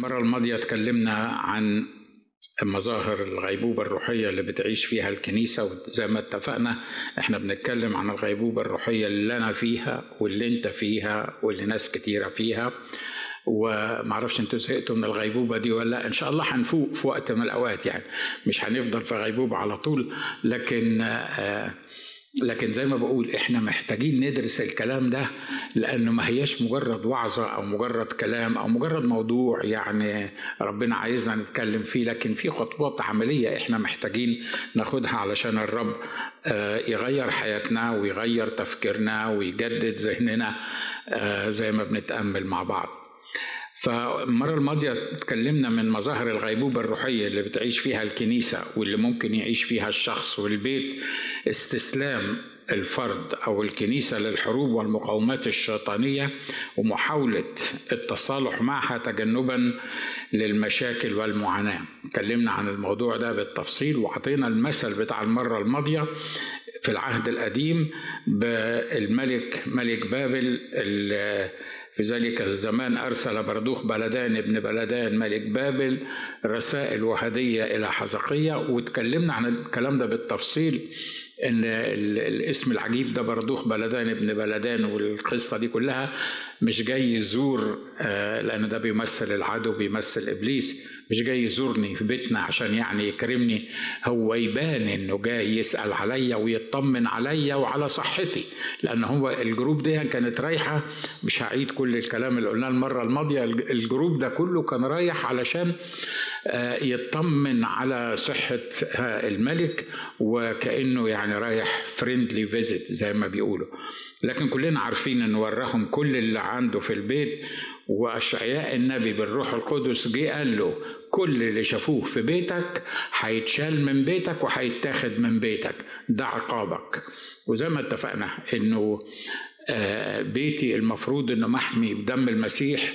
المرة الماضية اتكلمنا عن مظاهر الغيبوبة الروحية اللي بتعيش فيها الكنيسة وزي ما اتفقنا احنا بنتكلم عن الغيبوبة الروحية اللي أنا فيها واللي أنت فيها واللي ناس كتيرة فيها ومعرفش انتوا زهقتوا من الغيبوبة دي ولا لا ان شاء الله هنفوق في وقت من الأوقات يعني مش هنفضل في غيبوبة على طول لكن آه لكن زي ما بقول احنا محتاجين ندرس الكلام ده لانه ما هياش مجرد وعظه او مجرد كلام او مجرد موضوع يعني ربنا عايزنا نتكلم فيه لكن في خطوات عمليه احنا محتاجين ناخدها علشان الرب يغير حياتنا ويغير تفكيرنا ويجدد ذهننا زي ما بنتامل مع بعض. فالمرة الماضية اتكلمنا من مظاهر الغيبوبة الروحية اللي بتعيش فيها الكنيسة واللي ممكن يعيش فيها الشخص والبيت استسلام الفرد أو الكنيسة للحروب والمقاومات الشيطانية ومحاولة التصالح معها تجنبا للمشاكل والمعاناة اتكلمنا عن الموضوع ده بالتفصيل وعطينا المثل بتاع المرة الماضية في العهد القديم بالملك ملك بابل في ذلك الزمان أرسل بردوخ بلدان ابن بلدان ملك بابل رسائل وهدية إلى حزقية واتكلمنا عن الكلام ده بالتفصيل ان الاسم العجيب ده بردوخ بلدان ابن بلدان والقصه دي كلها مش جاي يزور لان ده بيمثل العدو بيمثل ابليس مش جاي يزورني في بيتنا عشان يعني يكرمني هو يبان انه جاي يسال عليا ويطمن عليا وعلى صحتي لان هو الجروب دي كانت رايحه مش هعيد كل الكلام اللي قلناه المره الماضيه الجروب ده كله كان رايح علشان يطمن على صحة الملك وكأنه يعني رايح فريندلي فيزيت زي ما بيقولوا لكن كلنا عارفين انه وراهم كل اللي عنده في البيت واشعياء النبي بالروح القدس جه قال له كل اللي شافوه في بيتك هيتشال من بيتك وهيتاخد من بيتك ده عقابك وزي ما اتفقنا انه بيتي المفروض انه محمي بدم المسيح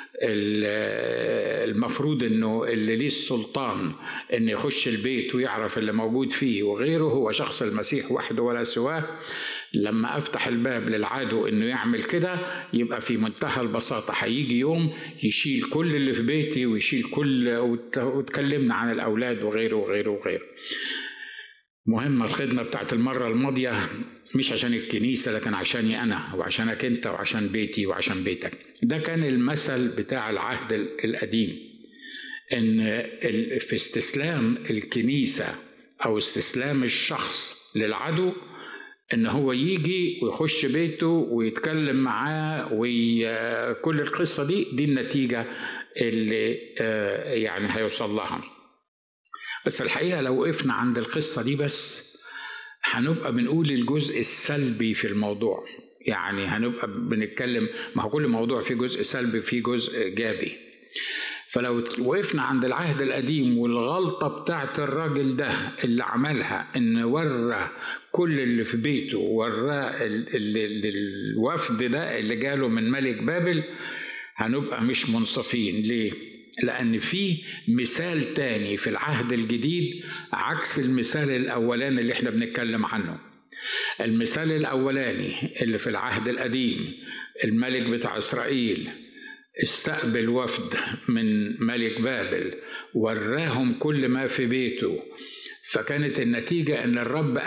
المفروض انه اللي ليه السلطان ان يخش البيت ويعرف اللي موجود فيه وغيره هو شخص المسيح وحده ولا سواه لما افتح الباب للعدو انه يعمل كده يبقى في منتهى البساطه هيجي يوم يشيل كل اللي في بيتي ويشيل كل وتكلمنا عن الاولاد وغيره وغيره وغيره مهمة الخدمة بتاعت المرة الماضية مش عشان الكنيسة لكن عشاني أنا وعشانك أنت وعشان بيتي وعشان بيتك ده كان المثل بتاع العهد القديم إن في استسلام الكنيسة أو استسلام الشخص للعدو إن هو يجي ويخش بيته ويتكلم معاه وكل القصة دي دي النتيجة اللي يعني هيوصل لها بس الحقيقه لو وقفنا عند القصه دي بس هنبقى بنقول الجزء السلبي في الموضوع يعني هنبقى بنتكلم ما هو كل موضوع فيه جزء سلبي فيه جزء ايجابي فلو وقفنا عند العهد القديم والغلطة بتاعت الراجل ده اللي عملها إن ورى كل اللي في بيته وراه الوفد ده اللي جاله من ملك بابل هنبقى مش منصفين ليه؟ لأن في مثال تاني في العهد الجديد عكس المثال الأولاني اللي احنا بنتكلم عنه المثال الأولاني اللي في العهد القديم الملك بتاع إسرائيل استقبل وفد من ملك بابل وراهم كل ما في بيته فكانت النتيجة أن الرب